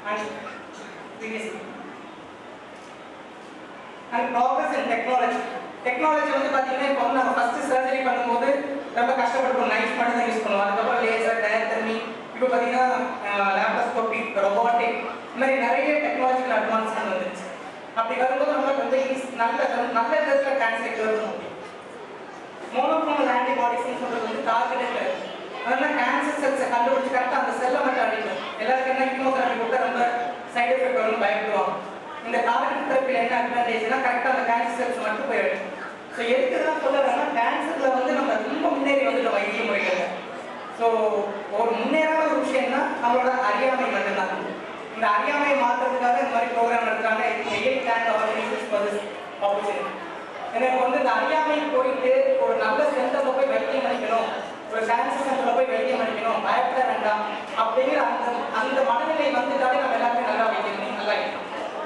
and previously. And progress in technology. Technology வந்து பார்த்தீங்கன்னா இப்போ வந்து நம்ம ஃபர்ஸ்ட் சர்ஜரி பண்ணும்போது ரொம்ப கஷ்டப்பட்டுருக்கோம் நைஃப் மட்டும் தான் யூஸ் பண்ணுவோம் அதுக்கப்புறம் லேசர் டயத்தர்மி இப்போ பார்த்தீங்கன்னா லேப்டாஸ்கோபி ரொபோட்டிக் இந்த மாதிரி நிறைய டெக்னாலஜிக்கல் அட்வான்ஸ்மெண்ட் வந்துருச்சு அப்படி வரும்போது நமக்கு வந்து ஈஸ்- நல்ல நல்ல விதத்தில் கேன்சர் வரணும் மோனோக்ளோனல் ஆன்டிபாடிஸ்னு சொல்றது வந்து டார்கெட்டட் அதனால கேன்சர் செல்ஸை கண்டுபிடிச்சு கரெக்டாக அந்த செல்லை மட்டும் அடிக்கும் எல்லாருக்கும் என்ன கீமோதெரபி கொடுத்தா ரொம்ப சைடு எஃபெக்ட் வரும்னு பயப்படுவாங்க இந்த டார்கெட் தெரப்பியில் என்ன அட்வான்டேஜ்னா கரெக்டாக அந்த கேன்சர் செல்ஸ் மட்டும் போய் அடிக்கும் ஸோ எதுக்கு தான் சொல்லுறேன்னா கேன்சரில் வந்து நம்ம ரொம்ப முன்னேறி வந்துட்டோம் வைத்திய முறைகளில் ஸோ ஒரு முன்னேறாத ஒரு விஷயம்னா நம்மளோட அறியாமை மட்டும்தான் இந்த அறியாமையை மாற்றுறதுக்காக இந்த மாதிரி ப்ரோக்ராம் நடத்துறாங்க எயில் கேன் ஆர்கனைசேஷன் ஃபார் திஸ் ஆப்பர்ச்சுனிட்டி எனக்கு வந்து இந்த அறியாமை போயிட்டு ஒரு நல்ல சென்டர்ல போய் வைத்தியம் பண்ணிக்கணும் ஒரு கேன்சர் சென்டர்ல போய் வைத்தியம் பண்ணிக்கணும் பயப்பட வேண்டாம் அப்படிங்கிற அந்த அந்த மனநிலை வந்துட்டாலே நம்ம எல்லாருமே நல்லா வைத்தியம் பண்ணி நல்லா இருக்கணும்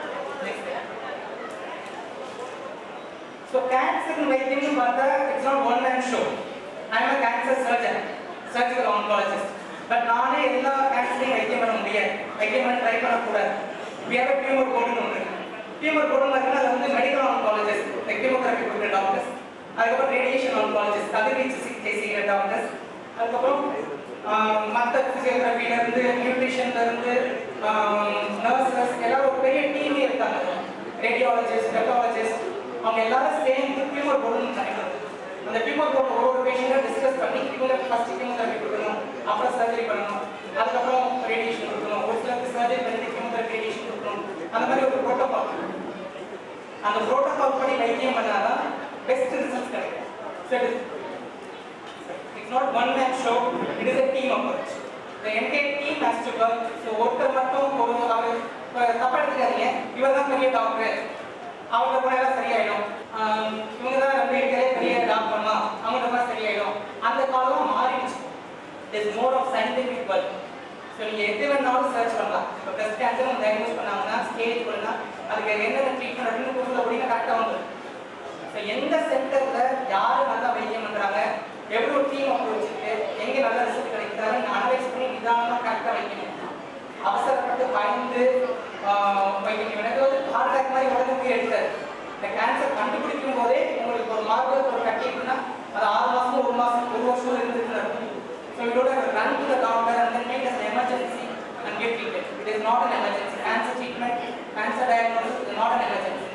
ஸோ கேன்சர் வைத்தியம்னு பார்த்தா it's not one man show I am cancer surgeon surgical oncologist but நானே எல்லா கேன்சரையும் வைத்தியம் பண்ண முடியாது வைத்தியம் பண்ண ட்ரை பண்ணக்கூடாது we have a டியூமர் போர்டுன்னு ஒன்று டியூமர் போர்டுன்னு பார்த்தீங்கன்னா அது வந்து மெடிக்கல் ஆன்காலஜிஸ்ட் கீமோதெரபி கொடுக்குற டாக்டர்ஸ் அதுக்கப்புறம் ரேடியேஷன் ஆன்காலஜிஸ்ட் கதிர்வீச்சு சிகிச்சை செய்கிற டாக்டர்ஸ் அதுக்கப்புறம் மற்ற ஃபிசியோதெரபில இருந்து நியூட்ரிஷன்ல இருந்து நர்சஸ் எல்லாரும் ஒரு பெரிய டீமே இருக்காங்க ரேடியாலஜிஸ்ட் பெத்தாலஜிஸ்ட் அவங்க எல்லாரும் சேர்ந்து டியூமர் போர்டுன்னு நினைக்கிறது அந்த டியூமர் போர்டு ஒரு ஒரு பேஷண்ட்டாக டிஸ்கஸ் பண்ணி இவங்க ஃபர்ஸ்ட் கீமோதெரபி கொடுக்கணும் அப்புறம் சர்ஜரி பண்ணணும் அதுக்கப்புறம் ரேடியேஷன் கொடுக்கணும் ஒரு சிலருக்கு சர்ஜரி பண்ணிட்டு கீமோதெரபி ரேடியேஷன் கொடுக்கணும் அந்த மாதிரி ஒரு ப்ரோட்டோகால் அந்த ப்ரோட்டோகால் படி வைத்தியம் பண்ணாதான் பெஸ்ட் ரிசல்ட்ஸ் கிடைக்கும் so it's not one man show it is a team approach the entire team has to work so ஒருத்தர் மட்டும் ஒரு அவர் இப்போ தப்பா எடுத்துக்காதீங்க இவர் தான் பெரிய டாக்டர் அவங்க கூட எல்லாம் சரியாயிடும் ஆம், இவங்க தான் ரொம்ப இருக்கிற பெரிய டாக்டர்மா அவங்க கூட சரியாயிடும் அந்த காலம் மாறிடுச்சு is more of scientific work so நீங்கள் எது வேணாலும் சர்ச் பண்ணலாம் இப்போ பிரஸ்ட் கேன்சர் அவங்க டயக்னோஸ் பண்ணாங்கன்னா ஸ்டேஜ் பண்ணா அதுக்கு என்னென்ன ட்ரீட்மெண்ட் அப்படின்னு கூகுளில் அப்படின்னா கரெக்டாக வந்துடும் ஸோ எந்த சென்டரில் யார் நல்லா வைத்தியம் பண்ணுறாங்க எவ்வளோ டீம் அப்ரோச் இருக்கு எங்கே நல்ல ரிசல்ட் கிடைக்குதான்னு அனலைஸ் பண்ணி நிதானமாக கரெக்டாக வைக்கணும் அவசரப்பட்டு பயந்து ஆஹ், வைக்கணும் எனக்கு வந்து ஹார்ட் அட்டாக் மாதிரி உடனே போய் எடுத்தாரு இந்த கேன்சர் கண்டுபிடிக்கும் போதே உங்களுக்கு ஒரு மார்க்கர் ஒரு கட்டி இருக்குன்னா அது ஆறு மாசம் ஒரு மாசம் ஒரு வருஷம் இருந்துட்டு இருக்கும் ஸோ இதோட run to the doctor and then make as emergency and get treatment it is not an emergency cancer treatment cancer diagnosis is not an emergency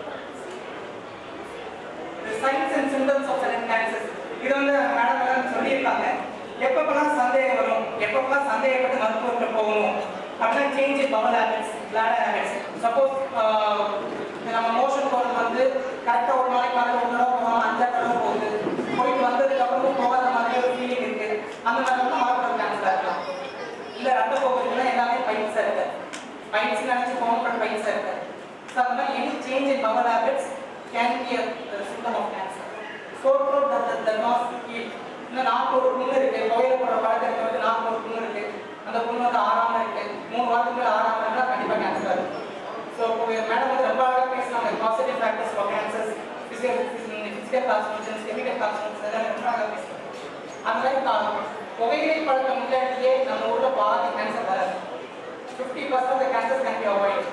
signs and symptoms of sudden cancers இது வந்து madam எல்லாம் சொல்லியிருக்காங்க எப்பப்பெல்லாம் சந்தேகம் வரும் எப்பப்பெல்லாம் சந்தேகப்பட்டு மருத்துவர்கிட்ட போகணும் அப்படின்னா change in bowel habits bladder habits suppose நம்ம மோஷன் போகிறது வந்து கரெக்டாக ஒரு நாளைக்கு மாதிரி ஒரு தடவை போகணும் அஞ்சாறு தடவை போகுது போயிட்டு வந்ததுக்கு அப்புறமும் போகாத மாதிரி ஒரு ஃபீலிங் இருக்கு அந்த மாதிரி வந்து மருத்துவ கேன்சர் இருக்கலாம் இல்லை ரத்த போக்குவரத்துனா எல்லாமே பைன்ஸாக இருக்கு பைன்ஸ் நினச்சி ஃபோன் பண்ண பைன்ஸாக இருக்கு ஸோ அந்த மாதிரி any change in bowel habits can be a symptom of cancer sore throat that that not heal இன்னும் நாக்கு ஒரு புண்ணு இருக்கு கோயில போகிற பழக்கத்துக்கு வந்து நாக்கு ஒரு புண்ணு இருக்கு அந்த புண்ணு வந்து ஆறாம இருக்கு மூணு வாரத்துக்கு மேல ஆறாம இருந்தா கண்டிப்பாக கேன்சர் இருக்கும் ஸோ மேடம் வந்து ரொம்ப அழகாக பேசினாங்க positive factors for cancers physical physical constitutions chemical constitutions எல்லாம் ரொம்ப அழகாக பேசினாங்க அந்த மாதிரி கா- புகையிலை பழக்கம் இல்லாட்டியே நம்ம ஊர்ல பாதி கேன்சர் வராது fifty percent of cancer can be avoid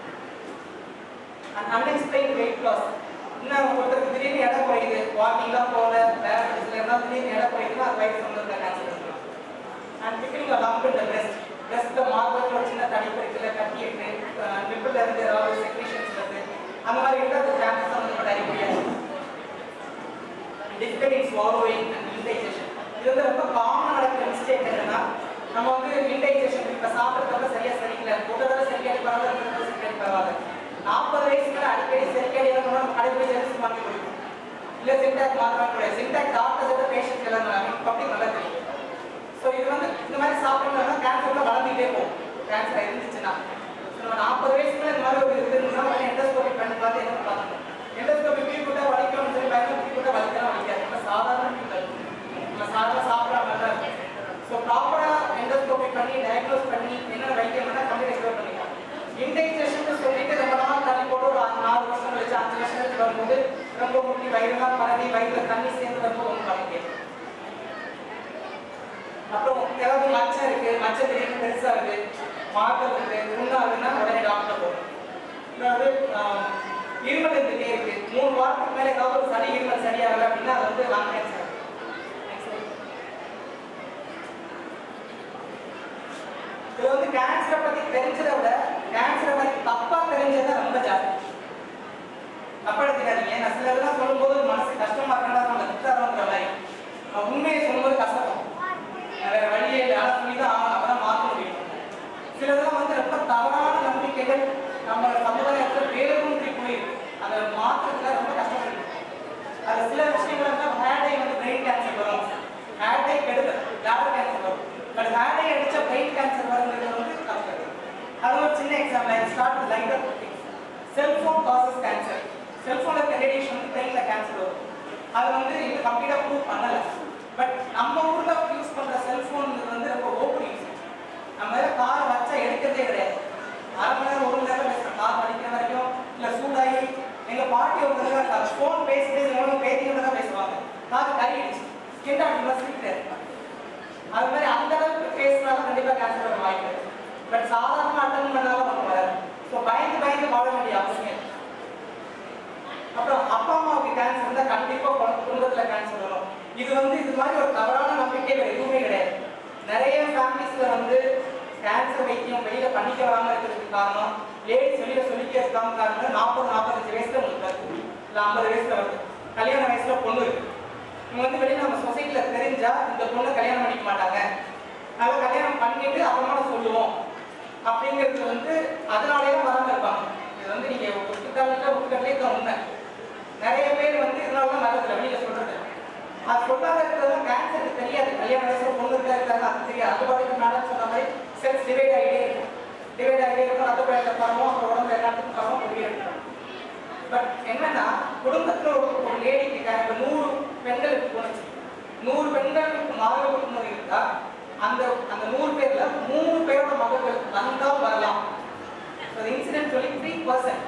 and unexplained weight loss இன்னும் ஒருத்தருக்கு திடீர்னு எடை குறையுது வாக்கிங்லாம் போகல டயபெட்டிஸ்ல இருந்தால் திடீர்னு எடை குறையுதுன்னா அது வயிறு சம்பந்தத்தில் கேன்சர் இருக்கலாம் and picking a lump in the breast பிரஸ்ட்ல மார்பகத்தில் ஒரு சின்ன தடிப்பு இருக்குல்ல கட்டி இருக்கு நிப்பிள் இருந்து ஏதாவது செக்ரேஷன்ஸ் வருது அந்த மாதிரி இருந்தால் அது கேன்சர் சம்பந்தப்பட்ட அறிகுறியாக difficult in swallowing and indigestion இது வந்து ரொம்ப காமனாக நடக்கிற மிஸ்டேக் என்னன்னா நம்ம வந்து இன்டைஜஷன் இப்போ சாப்பிட்றதுக்கு சரியா சரிக்கல ஒரு தடவை சரிக்காது பரவாயில்ல ரெண்டு தடவை சரிக்காது பரவாயில்ல நாற்பது வயசு மேலே அடிக்கடி சரிக்காது என்ன பண்ணணும் கடைபிடி ஜென்ஸ் வாங்கி கொடுக்கும் இல்லை சின்டாக் மாத்திரம் கூட சின்டாக் டாக்டர்ஸ் எடுத்த பேஷண்ட்ஸ் எல்லாம் பப்ளிக் நல்லா தெரியும் ஸோ இது வந்து இந்த மாதிரி சாப்பிடணும்னா கேன்சர்ல வளர்ந்துட்டே போகும் கேன்சர் இருந்துச்சுன்னா So, நம்ம நாற்பது வயசுக்குள்ள இந்த மாதிரி ஒரு இது இருந்துச்சுன்னா உடனே எண்டோஸ்கோபி பண்ணி பார்த்து என்ன பார்க்கணும் எண்டோஸ்கோபி பீ போட்டா வலிக்கும்னு சொல்லி பயந்து பீ போட்டா வலிக்கலாம் வலிக்காது நம்ம சாதாரண people. நம்ம சாதாரண சாப்பிட்ற மாதிரி தான் இருக்கும் ஸோ ப்ராப்பராக எண்டோஸ்கோபி பண்ணி டயக்னோஸ் பண்ணி என்ன வைத்தியம் பண்ணால் கம்ப்ளீட் எக்ஸ்பிளைன் பண்ணிக்கலாம் இன்டைஜேஷன் சொல்லிட்டு ரொம்ப நாள் தள்ளி போட்டு ஒரு ஆறு- நாலு வருஷம் கழிச்சு அஞ்சு வருஷம் கழிச்சு வரும்போது ரொம்ப முட்டி வயிறுலாம் பரவி வயிறுல தண்ணி சேர்ந்து வரும்போது ஒன்றும் பண்ணிக்கலாம் அப்புறம் ஏதாவது மச்சம் இருக்கு மச்சம் திடீர்னு பெருசா இருக்கு மார்க்கர் இருக்கு புண்ணாகுன்னா உடனே டாக்டர் போகணும் அதாவது ஆஹ், இருமல் இருந்துட்டே இருக்கு மூணு வாரத்துக்கு மேலே ஏதாவது ஒரு சளி இருமல் சரியாகல அப்படின்னா அது வந்து லங் கேன்சர் இது வந்து கேன்சரை பத்தி தெரிஞ்சதை விட கேன்சரை பத்தி தப்பா தெரிஞ்சது தான் ரொம்ப ஜாஸ்தி தப்பா எடுத்துக்காதீங்க நான் சில இதெல்லாம் சொல்லும்போது மனசு கஷ்டமா இருக்கா நம்ம திட்டாரோங்கிற மாதிரி நான் உண்மையை சொல்லும்போது கஷ்டம் வேற வழியே இல்லை அதை சொல்லி தான் ஆகணும் அப்பதான் மாற்ற முடியும் சிலதெல்லாம் வந்து ரொம்ப தவறான நம்பிக்கைகள் நம்ம சமுதாயத்தில் வேரூன்றி போயிருக்கு அதை மாற்றத்துல ரொம்ப கஷ்டப்படுது அது சில விஷயங்கள் வந்து ஹேர்டை வந்து பிரெயின் கேன்சர் வரும் ஹேர்டை கெடுதல் லேபர் கேன்சர் வரும் பட் ஹேர்டை அடிச்ச பிரெயின் கேன்சர் வருங்கிறது வந்து தப்பு அது ஒரு சின்ன example start lighter cellphone causes cancer செல்போன்ல இருக்க ரேடியேஷன் வந்து பிரெயின்ல கேன்சர் வரும் அது வந்து இன்னும் கம்ப்ளீட்டா ப்ரூவ் பண்ணல பட் நம்ம ஊர்ல யூஸ் பண்ற செல்போன் வந்து ரொம்ப ஓப்பன் யூஸ் நம்ம கார் வச்சா எடுக்கிறதே கிடையாது அரை மணி நேரம் ஒரு மணி நேரம் பேசுறோம் கார் படிக்கிற வரைக்கும் இல்ல சூடாகி எங்க பாட்டி ஒரு தடவை ஃபோன் பேசிட்டு எவ்வளவு பேத்தியோட தான் பேசுவாங்க கார் கறிடுச்சு ஸ்கின் டாக்டர் சொல்லிட்டு அது மாதிரி அந்த அளவுக்கு பேசினாலும் கண்டிப்பா கேன்சர் வர வாய்ப்பு இருக்கு பட் சாதாரண அட்டன் பண்ணாலும் நமக்கு வராது ஸோ பயந்து பயந்து வாழ வேண்டிய அவசியம் இல்லை. அப்புறம் அப்பா அம்மாவுக்கு கேன்சர் இருந்தா கண்டிப்பா குழந்தை- குடும்பத்துல கேன்சர் வரும் இது வந்து இது மாதிரி ஒரு தவறான நம்பிக்கைகள் எதுவுமே கிடையாது நிறைய ஃபேமிலிஸ்ல வந்து கேன்சர் வைத்தியம் வெளியில பண்ணிக்க வராம இருக்கிறதுக்கு காரணம் லேடிஸ் வெளியில சொல்லிக்க இருக்காம காரணம் நாற்பது நாற்பத்தஞ்சு வயசுல உங்களுக்கு வருது இல்ல ஐம்பது வயசுல வருது கல்யாண வயசுல பொண்ணு இருக்கு இவங்க வந்து வெளியில நம்ம சொசைட்டில தெரிஞ்சா இந்த பொண்ணு கல்யாணம் பண்ணிக்க மாட்டாங்க நாங்க கல்யாணம் பண்ணிட்டு அப்புறமா சொல்லுவோம் அப்படிங்கிறது வந்து அதனாலேயே தான் வராம இருப்பாங்க இது வந்து நீங்க ஒத்துக்காவிட்ட ஒத்துக்கட்டே தான் உண்மை நிறைய பேர் வந்து இதனால தான் வரதில்லை வெளியில சொல்றது அது சொல்லாத இருக்கிறது கேன்சருக்கு தெரியாது கல்யாண வயசுல பொண்ணு இருக்கா இருக்காங்க அது தெரியாது அது பாட்டுக்கு மேடம் சொன்ன மாதிரி செல்ஸ் டிவைட் ஆகிட்டே இருக்கும் டிவைட் ஆகிட்டே இருக்கும் ரத்த பயத்தை பரவும் அப்புறம் உடம்புல எல்லாத்துக்கும் பரவும் முடிய இருக்கும் பட் என்னன்னா குடும்பத்துல ஒரு ஒரு லேடிக்கு இப்போ நூறு பெண்களுக்கு போனுச்சு நூறு பெண்களுக்கு மகள் புற்றுநோய் இருந்தா அந்த அந்த நூறு பேர்ல மூணு பேரோட மகள்கள் வந்தால் வரலாம் இன்சிடென்ட் சொல்லி த்ரீ பர்சன்ட்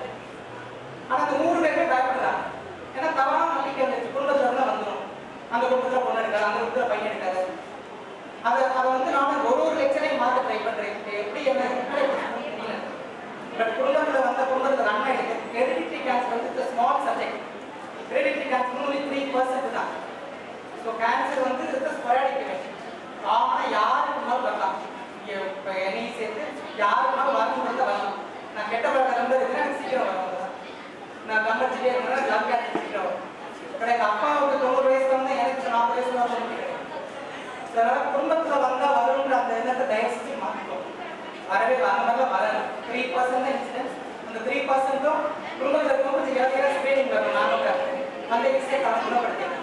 ஆனா அந்த நூறு பேருமே பயப்படுறாங்க ஏன்னா தவறான நம்பிக்கை இருந்துச்சு குடும்பத்துல இருந்தா வந்துடும் அந்த குடும்பத்துல பொண்ணு எடுக்காது அந்த குடும்பத்துல பையன் எடுக்காது அதை அதை வந்து நான் ஒரு ஒரு லெக்சரையும் மாற்ற ட்ரை பண்றேன் இது எப்படி என்ன எப்படி தெரியல பட் குடும்பத்துல வந்த குடும்பத்துல நன்மை இருக்கு ஹெரிடிட்டரி கேன்சர் வந்து small subject hereditary cancer only three percent தான் ஸோ கேன்சர் வந்து இது ஸ்பொராடிக் இவெண்ட் ஆனா யாருக்குனாலும் வரலாம் இங்க இப்போ என்னையும் சேர்த்து யாருக்குனாலும் வரணும் தான் வரலாம் நான் கெட்ட பழக்கம் ரொம்ப இருக்குன்னா எனக்கு சீக்கிரம் வரும் அவ்வளவுதான். நான் கம்படிச்சுட்டே இருக்கேன்னா லவ் கேன்சர் சீக்கிரம் வரும் இப்போ எங்கள் அப்பாவுக்கு தொண்ணூறு வயசுல வந்து எனக்கு நாற்பது வயசுல வந்து கிடையாது ஸோ அதனால குடும்பத்துல வந்தா வரும்ன்ற அந்த எண்ணத்தை தயவு செஞ்சு மாற்றிக்கோ வரவே அந்த மாதிரிலாம் வரல த்ரீ பர்சன்ட் தான் இன்சிடென்ஸ் அந்த த்ரீ பர்சன்ட்டும் குடும்பத்தில் இருக்கும்போது கொஞ்சம் இறக்கிற ஸ்க்ரீனிங் வரும் நானும் அந்த ஈஸியாக கணக்கு குணப்படுத்திடுறேன்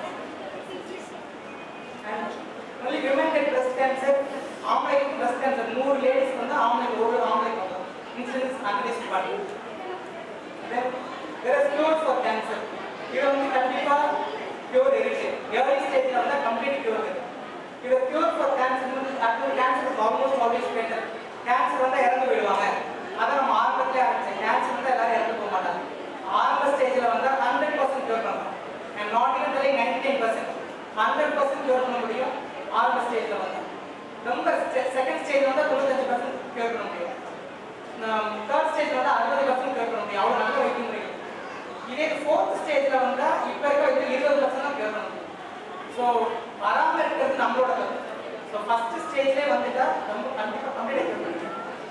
only women get breast cancer ஆம்பளைக்கு breast cancer நூறு லேடிஸ் வந்து ஆம்பளைக்கு ஒரு ஆம்பளைக்கு வரும் இன்சிடென்ஸ் அனலைஸ் பண்ணி then there is cure for cancer இது வந்து கண்டிப்பா cure இருக்கு early stageல வந்து complete cure இருக்கு இது cure for cancer வந்து actually cancer is almost always fatal cancer வந்து இறந்து போயிடுவாங்க அதான் நம்ம ஆரம்பத்திலே ஆரம்பிச்சேன் கேன்சர் வந்து எல்லாரும் இறந்து போக மாட்டாங்க ஆரம்ப ஸ்டேஜ்ல வந்தா ஹண்ட்ரட் பர்சன்ட் கியூர் பண்ணலாம் and not even telling ninety nine percent hundred percent cure பண்ண முடியும் ஆரம்ப ஸ்டேஜ்ல வந்தா ரொம்ப செகண்ட் ஸ்டேஜ் வந்து தொண்ணூத்தஞ்சு பர்சன்ட் கியூர் பண்ண முடியும் தேர்ட் ஸ்டேஜ் வந்து அறுபது பர்சன்ட் கியூர் பண்ண முடியும் அவ்வளோ நல்ல வைக்க முடியும் இதே ஃபோர்த் ஸ்டேஜ்ல வந்தா இப்போ இருக்க வந்து இருபது பர்சன்ட் தான் கியூர் பண்ண முடியும் ஸோ வராம இருக்கிறது நம்மளோட தப்பு ஸோ ஃபர்ஸ்ட் ஸ்டேஜ்லேயே வந்துட்டா ரொம்ப கண்டிப்பாக கம்ப்ளீட் கியூர் பண்ணிக்கலாம்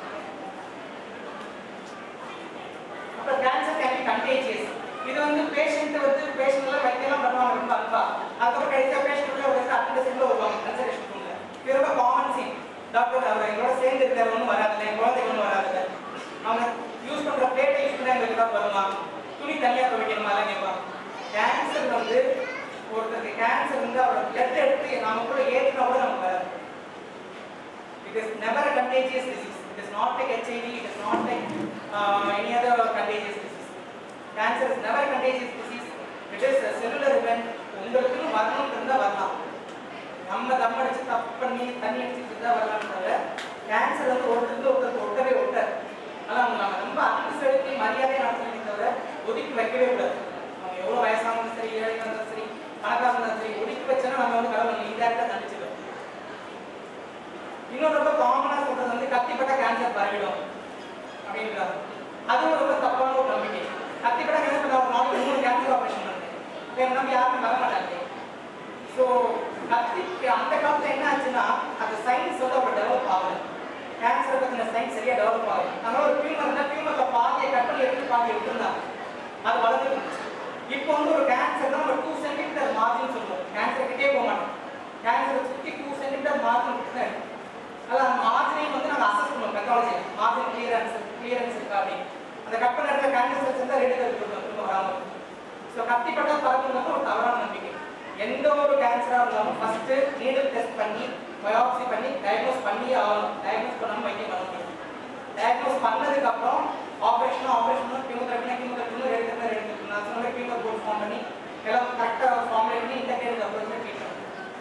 அப்புறம் கேன்சர் கேன் பி கண்டேஜியஸ் இது வந்து பேஷண்ட் வந்து பேஷண்ட்ல வைத்தியெல்லாம் பண்ணுவாங்க ரொம்ப அன்பா அதுக்கப்புறம் கடைசியா பேஷண்ட் உள்ள ஒரு அட்டெண்டன்ஸ்ல வருவாங்க கன்சல்டேஷன் ரூம்ல இது ரொம்ப காமன் சீன் டாக்டர் அவர் எங்களோட சேர்ந்து இருக்கிற ஒன்றும் வராதுல்ல என் குழந்தைக்கு ஒன்றும் வராதுல்ல அவங்க யூஸ் பண்ற பிளேட்டை யூஸ் பண்ணா எங்களுக்கு தான் வருமா துணி தனியா துவைக்கணுமா எல்லாம் கேட்பாங்க கேன்சர் வந்து ஒருத்தருக்கு கேன்சர் வந்து அவரோட பிளட் எடுத்து நம்ம கூட ஏற்றினா கூட நமக்கு வராது It is never a contagious disease. It is not like HIV. It is not like uh, any other contagious disease. Cancer is never a contagious disease. It is a cellular event. உங்களுக்குன்னு வரணும் இருந்தா வரலாம் நம்ம தம் அடிச்சு தப்பு பண்ணி தண்ணி அடிச்சுட்டு தான் வரலாம் தவிர கேன்சர் வந்து ஒருத்தருக்கு ஒருத்தருக்கு ஒட்டவே ஒட்டாது ஆனால் அவங்க நம்ம ரொம்ப அன்பு செலுத்தி மரியாதை நடத்தணுமே தவிர ஒதுக்கி வைக்கவே கூடாது அவங்க எவ்வளோ வயசானாலும் சரி ஏழை இருந்தாலும் சரி பணக்காரங்க இருந்தாலும் சரி ஒதுக்கி வச்சோன்னா நம்ம வந்து கடவுள் இன்டேரக்டாக தண்டிச்சிடும் இன்னொரு ரொம்ப காமனா சொல்றது வந்து கத்திப்பட்ட கேன்சர் பாருங்க போயிடும் அப்படின்றாங்க அதுவும் ரொம்ப தப்பான ஒரு நம்பிக்கை கத்திப்பட என்ன பண்ண ஒரு நாளைக்கு மூணு கேன்சர் ஆப்ரேஷன் பண்ணுறேன் வேற நம்பி யாருமே வர மாட்டாங்க ஸோ கத்தி அந்த காலத்துல என்ன ஆச்சுன்னா அந்த சயின்ஸ் வந்து அவங்க டெவலப் ஆகல கேன்சர் பற்றின சயின்ஸ் சரியா டெவலப் ஆகல அதனால ஒரு டியூமர் இருந்தால் டியூமர்ல பாதியை கட் பண்ணி எடுத்து பாதி விட்டுருந்தாங்க அது வளர்ந்துட்டு இருந்துச்சு இப்போ வந்து ஒரு கேன்சர் நம்ம டூ சென்டிமீட்டர் மார்ஜின் சொல்லுவோம் கேன்சர் கிட்டே போக மாட்டோம் கேன்சரை சுற்றி டூ சென்டிமீட்டர் மார்ஜின் தான் இருக்கும் அதான் அந்த மார்ஜினையும் வந்து நாங்கள் அசஸ் பண்ணுவோம் பெத்தாலஜி மார்ஜின் கிளியரன்ஸ் கிளியரன்ஸ் இருக்கா அப்படின்னு அந்த கட் பண்ண இடத்துல கேன்சர் செல்ஸ் இருந்தால் ரெண்டு கருத்து கொடுக்கும் திரும்ப வராமல் ஸோ கத்திப்பட்டா பறக்குங்கிறது ஒரு தவறான நம்பிக்கை எந்த ஒரு கேன்சராக இருந்தாலும் ஃபர்ஸ்ட் நீடல் டெஸ்ட் பண்ணி பயாப்சி பண்ணி டயக்னோஸ் பண்ணி ஆகணும் டயக்னோஸ் பண்ணாமல் வைத்தியம் பண்ண முடியும் டயக்னோஸ் பண்ணதுக்கு அப்புறம் ஆப்ரேஷன் ஆப்ரேஷன் கீமோதெரபினா கீமோதெரபினா எடுத்துனா எடுத்துக்கணும் நான் சொன்ன மாதிரி கீமோ போர்ட் ஃபார்ம் பண்ணி எல்லாம் கரெக்டாக ஃபார்முலேட் பண்ணி இந்த கேளுக்கு அப்புறம் ட்ரீட் பண்ணணும்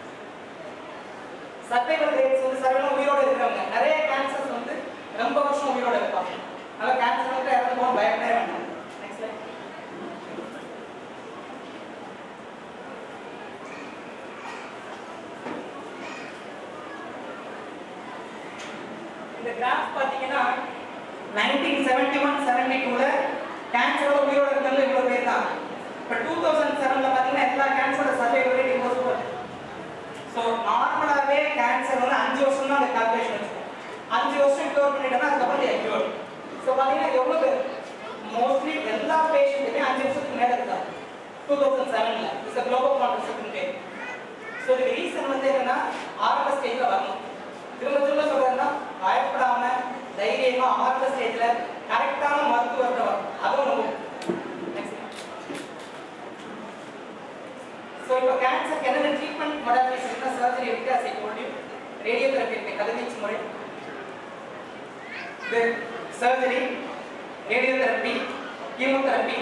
சர்வைவல் ரேட்ஸ் வந்து சர்வைவல் உயிரோட இருக்கிறவங்க நிறைய கேன்சர்ஸ் வந்து ரொம்ப வருஷம் உயிரோட இருப்பாங்க அதனால கேன்சர் வந்து இறந்து போக பயப்படவே வேண்டாம் நெக்ஸ்ட் ஸ்லைட் இந்த கிராஃப் பார்த்தீங்கன்னா நைன்டீன் செவன்டி ஒன் செவன்டி டூல கேன்சரோட உயிரோட இருக்கிறது இவ்வளோ பேர் தான் இப்போ டூ தௌசண்ட் செவனில் பார்த்தீங்கன்னா எல்லா கேன்சரோட சர்வைவல் ரேட் இவ்வளோ சூப்பர் ஸோ நார்மலாகவே கேன்சர் வந்து அஞ்சு வருஷம் தான் அந்த கால்குலேஷன் வச்சுக்கோம் அஞ்சு வருஷம் க்யூர் பண்ணிட்டோம்னா அதுக்கப்புறம் க்யூர் ஸோ பார்த்தீங்கன்னா எவ்வளோ பேர் மோஸ்ட்லி எல்லா பேஷண்ட்டுமே அஞ்சு வருஷத்துக்கு மேலே இருக்காங்க டூ தௌசண்ட் செவனில் இட்ஸ் குளோபல் கான்ட்ரசெப்டின் பேர் ஸோ இதுக்கு ரீசன் வந்து என்னன்னா ஆரம்ப ஸ்டேஜில் வரணும் திரும்ப திரும்ப சொல்றதுன்னா பயப்படாம தைரியமா ஆரம்ப ஸ்டேஜ்ல கரெக்டான மருத்துவத்தை வரணும் அதுவும் ரொம்ப ஸோ இப்போ கேன்சருக்கு என்னென்ன ட்ரீட்மெண்ட் மொடாலிட்டிஸ் இருக்குன்னா சர்ஜரி இருக்கு as I told you radiotherapy இருக்கு கதிர்வீச்சு முறை இது surgery radiotherapy chemotherapy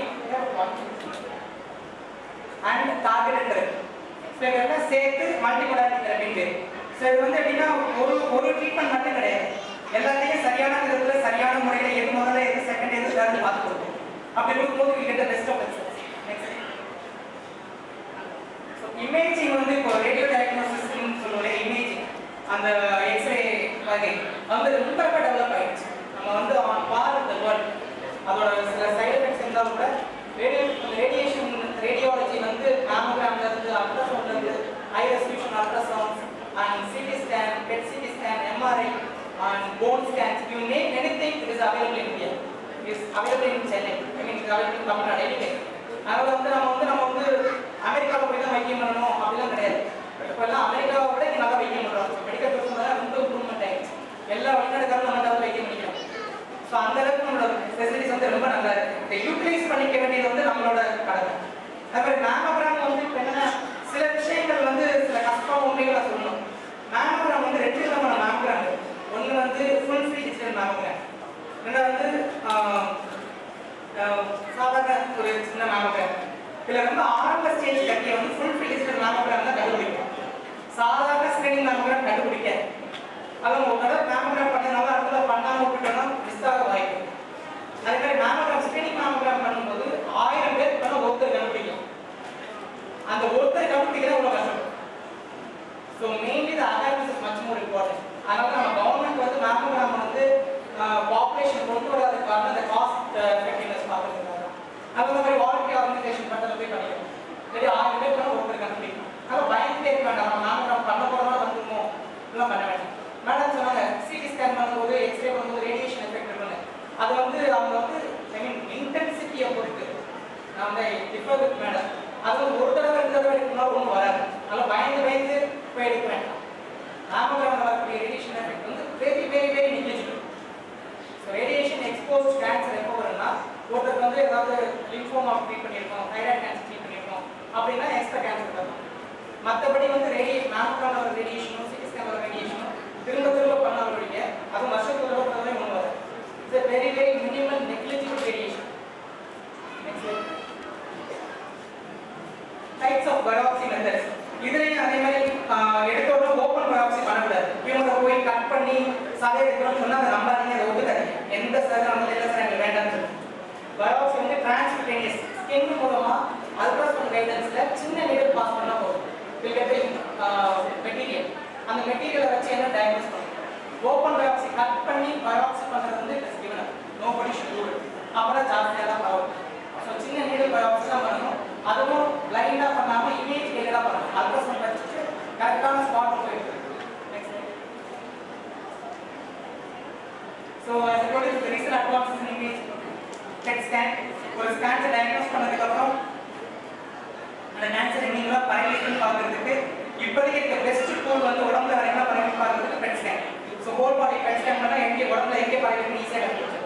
and targeted therapy so இதெல்லாம் சேர்த்து மல்டி மொடாலிட்டி தெரபின்னு பேர் ஸோ இது வந்து எப்படின்னா ஒரு ஒரு ட்ரீட்மெண்ட் மட்டும் கிடையாது எல்லாத்தையும் சரியான விதத்துல சரியான முறையில் எது முதல்ல எது செகண்ட் எது தேர்ட் பார்த்து கொடுக்கும் அப்படி இருக்கும்போது we get best of next so imaging வந்து இப்போ ரேடியோ டயக்னோசிஸ்ன்னு சொல்லுவோம் இமேஜிங் அந்த எக்ஸ்ரே வகை வந்து ரொம்ப ரொம்ப டெவலப் ஆயிடுச்சு நம்ம வந்து ஆன் பார் த வேர்ல்ட் அதோட சில சைடு எஃபெக்ட்ஸ் இருந்தாலும் கூட ரேடியோ ரேடியேஷன் ரேடியாலஜி வந்து மேமோகிராம்ல இருந்து அல்ட்ராசவுண்ட்ல இருந்து high resolution ultrasounds and CT scan PET CT scan MRI and bone scans you name anything it is available in India is available in Chennai I mean is available in Tamil Nadu anyway அதனால வந்து நம்ம வந்து நம்ம வந்து அமெரிக்காவில் போய் தான் வைத்தியம் பண்ணணும் அப்படிலாம் கிடையாது இப்போ எல்லாம் அமெரிக்காவை விட இங்கே நல்லா வைத்தியம் பண்ணுறோம் மெடிக்கல் பர்சனலாக ரொம்ப இம்ப்ரூவ்மெண்ட் ஆயிடுச்சு எல்லா வெளிநாடுக்காரும் நம்ம வந்து வைத்தியம் பண்ணிக்கிறோம் ஸோ அந்த அளவுக்கு நம்மளோட ஃபெசிலிட்டிஸ் வந்து ரொம்ப நல்லா இருக்கு இதை யூட்டிலைஸ் பண்ணிக்க வேண்டியது வந்து நம்மளோட கடமை அதே மாதிரி மேமோகிராம் வந்து இப்போ என்னன்னா சில விஷயங்கள் வந்து சில கஷ்டம் உண்மைகளை சொல்லணும் மேமோகிராம் வந்து ரெண்டு விதமான மேமோகிராம் ஒன்று வந்து ஃபுல் ஃப்ரீ டிஜிட்டல் மேமோகிராம் ரெண்டாவது வந்து ஆஹ், ஆஹ், சாதாரண ஒரு சின்ன மேமோகிராம் இதில் ரொம்ப ஆரம்ப ஸ்டேஜ் கட்டிய வந்து ஃபுல் ஃப்ரீ டிஜிட்டல் மேமோகிராம் தான் கண்டுபிடிக்கும் சாதாரண ஸ்கிரீனிங் மேமோகிராம் கண்டுபிடிக்காது அதான் ஒரு தடவை மேமோகிராம் பண்ணனால அடுத்த பண்ணாம விட்டுட்டோம்னா மிஸ் ஆக வாய்ப்பு இருக்கு. அதே மாதிரி மேமோகிராம் ஸ்கிரீனிங் மேமோகிராம் பண்ணும்போது ஆயிரம் பேர் பண்ண ஒருத்தர் கண்டுபிடிக்கும் அந்த ஒருத்தர் கண்டுபிடிக்கிறது அவ்வளோ கஷ்டம் so mainly the awareness is much more important அதனால நம்ம கவர்மெண்ட் வந்து மேமோகிராம் வந்து பாப்புலேஷன் கொண்டு வராத காரணம் இந்த காஸ்ட் எஃபெக்டிவ்னஸ் பார்க்கறதுக்காக அந்த மாதிரி வாலண்டரி ஆர்கனைசேஷன் பக்கத்தில் போய் பண்ணிக்கணும் சரி ஆயிரம் பேர் பண்ண ஒருத்தர் கண்டுபிடிக்கணும் அதனால பயந்துட்டே இருக்க வேண்டாம் நம்ம மேமோகிராம் பண்ண போகிறதா வந்துருமோ இதெல்லாம் பண்ண வேண்டாம் மேடம் சொன்னாங்க சிடி ஸ்கேன் பண்ணும்போது எக்ஸ்ரே பண்ணும்போது ரேடியேஷன் எஃபெக்ட் இருக்குன்னு அது வந்து அவங்க வந்து ஐ மீன் இன்டென்சிட்டியை பொறுத்து நான் வந்து டிஃபர் வித் மேடம் அது வந்து ஒரு தடவை ரெண்டு தடவை எடுக்கணும்னா ஒன்றும் வராது அதனால பயந்து பயந்து போய் எடுக்க வேண்டாம் நாமகிராமில் வரக்கூடிய ரேடியேஷன் எஃபெக்ட் வந்து very very very negligible so radiation expose cancer எப்போ வரும்னா ஒருத்தருக்கு வந்து ஏதாவது லிம்ஃபோமா ட்ரீட் பண்ணியிருக்கோம் தைராய்டு கேன்சர் ட்ரீட் பண்ணியிருக்கோம் அப்படின்னா எக்ஸ்ட்ரா கேன்சர் வரும் மற்றபடி வந்து ரேடியே மேமோகிராம் வர ரேடியேஷனும் சிடி ஸ்கேன் வர ரேடியேஷனும் திரும்ப திரும்ப பண்ணாலும் ஒழிய அது வருஷத்துக்கு ஒரு தடவை பண்ணவே ஒன்று வரும் it's very very minimal negligible radiation next types of biopsy methods இதுலயும் அதே மாதிரி ஆஹ், எடுத்த உடனே ஓப்பன் பயோப்சி பண்ணக்கூடாது இவங்க போய் கட் பண்ணி சதை எடுக்கணும்னு சொன்னா அதை நம்பாதீங்க அதை ஒத்துக்காதீங்க எந்த சர்ஜன் வந்து இல்லை சார் எங்களுக்கு வேண்டாம்னு சொல்லி பயோப்சி வந்து டிரான்ஸ்பிடேனியஸ் ஸ்கின் மூலமா அல்ட்ராசவுண்ட் கைடன்ஸ்ல சின்ன நீடல் பாஸ் பண்ணா போதும் வில் கெட் மெட்டீரியல் அந்த மெட்டீரியலை வச்சு என்ன டயக்னோஸ் பண்ணும் ஓப்பன் பயோப்சி கட் பண்ணி பயோப்சி பண்றது வந்து அப்புறம் ஜாஸ்தியாக தான் பரவும் ஸோ சின்ன நீடல் பயாப்சி தான் பண்ணணும் அதுவும் லைனாக பண்ணாமல் இமேஜ் கேட்கலாம் பண்ணணும் அல்ட்ராசவுண்ட் வச்சுட்டு கரெக்டான ஸ்பாட் போயிட்டு next so as I told you, the recent advances in image PET scan ஒரு ஸ்கேன்ஸை டயக்னோஸ் பண்ணதுக்கப்புறம் அந்த கேன்சர் எங்கெங்கெல்லாம் பரவிட்டுன்னு பார்க்கறதுக்கு இப்போதைக்கு இருக்க பெஸ்ட் டூல் வந்து உடம்புல வேற என்ன பரவி பார்க்கறதுக்கு PET scan so whole body PET scan பண்ணால் எங்கே உடம்புல எங்கே பரவிட்டுன்னு ஈஸியாக கண்டுபிடிச்சிடும்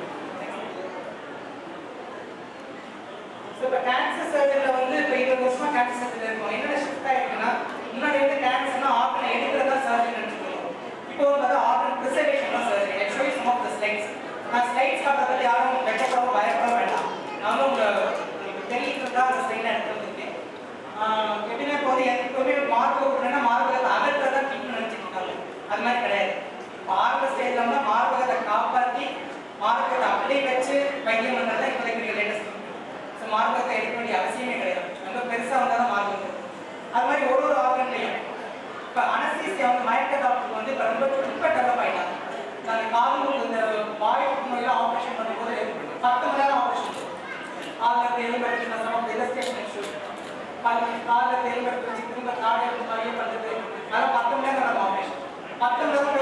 ஸோ இப்போ கேன்சர் சர்ஜரியில் வந்து இப்போ இருபது வருஷமா கேன்சர் சர்ஜரி இருக்கும் என்னென்ன ஷிஃப்ட் ஆயிருக்குன்னா முன்னாடி வந்து கேன்சர்னா ஆர்கன் எடுக்கிறதா சர்ஜரி நினச்சிக்கணும் இப்போ வந்து பார்த்தா ஆர்கன் ப்ரிசர்வேஷன் தான் surgery actually some of the slides நான் ஸ்லைட்ஸ் காட்டுறதுக்கு யாரும் வெட்டப்படவோ பயப்பட வேண்டாம் நான் வந்து உங்களை உங்களுக்கு தெரிவிக்கிறதா அந்த ஸ்லைட் எடுத்து வந்திருக்கேன் ஆஹ் எப்படின்னா இப்போ வந்து எப்பவுமே மார்பு விட்டுனா மார்பகத்தை அகற்றதா ட்ரீட்மெண்ட் நினச்சிட்டு இருக்காங்க அது மாதிரி கிடையாது இப்போ ஆரம்ப ஸ்டேஜ்ல வந்து மார்பகத்தை காப்பாற்றி மார்பகத்தை அப்படியே வச்சு வைத்தியம் பண்ணுறது இப்போதைக்கு லேட்டஸ்ட் ஸோ மார்பகத்தை எடுக்க வேண்டிய அவசியமே கிடையாது ரொம்ப பெருசாக வந்தால் தான் மார்பகம் அது மாதிரி ஒரு ஒரு ஆர்கன்லையும் இப்போ அனஸ்தீசியா வந்து மயக்க டாக்டருக்கு வந்து இப்போ ரொம்ப இப்போ டெவலப் ஆகிட்டாங்க நாங்கள் காலம் இந்த வாய் நோயில் ஆப்ரேஷன் பண்ணும்போது பத்து மணி நேரம் ஆப்ரேஷன் காலில் தேர்ந்தெடுத்து நான் சமம் ரெஜிஸ்ட்ரேஷன் இஷ்யூ காலில் காலில் தேர்ந்தெடுத்து வச்சு திரும்ப கார்டு எடுத்து மாதிரியே பண்ணுறது அதெல்லாம் பத்து மணி நேரம் நடக்கும் ஆப்ரேஷன் பத்து மணி நேரம்